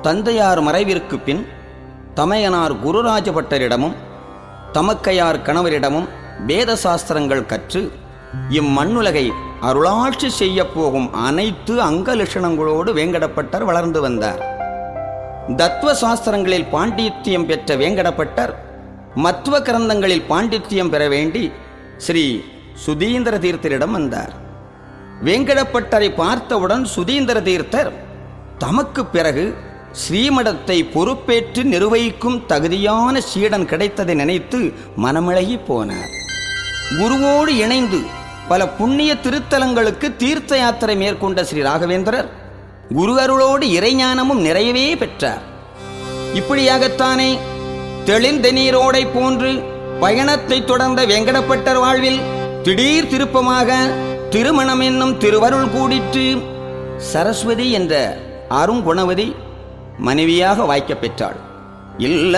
தந்தையார் மறைவிற்கு பின் தமையனார் குருராஜபட்டரிடமும் தமக்கையார் கணவரிடமும் வேத சாஸ்திரங்கள் கற்று இம்மண்ணுலகை அருளாட்சி செய்யப் போகும் அனைத்து அங்க லட்சணங்களோடு வேங்கடப்பட்டர் வளர்ந்து வந்தார் தத்துவ சாஸ்திரங்களில் பாண்டித்யம் பெற்ற வேங்கடப்பட்டர் மத்துவ கிரந்தங்களில் பாண்டித்யம் பெற வேண்டி ஸ்ரீ சுதீந்திர தீர்த்தரிடம் வந்தார் வேங்கடப்பட்டரை பார்த்தவுடன் சுதீந்திர தீர்த்தர் தமக்கு பிறகு ஸ்ரீமடத்தை பொறுப்பேற்று நிர்வகிக்கும் தகுதியான சீடன் கிடைத்ததை நினைத்து மனமிழகி போனார் குருவோடு இணைந்து பல புண்ணிய திருத்தலங்களுக்கு தீர்த்த யாத்திரை மேற்கொண்ட ஸ்ரீ ராகவேந்திரர் குரு அருளோடு இறைஞானமும் நிறையவே பெற்றார் இப்படியாகத்தானே தெளிந்த நீரோடை போன்று பயணத்தை தொடர்ந்த வெங்கடப்பட்டர் வாழ்வில் திடீர் திருப்பமாக திருமணம் என்னும் திருவருள் கூடிற்று சரஸ்வதி என்ற அருங்குணவதி மனைவியாக வாய்க்கப் பெற்றாள் இல்ல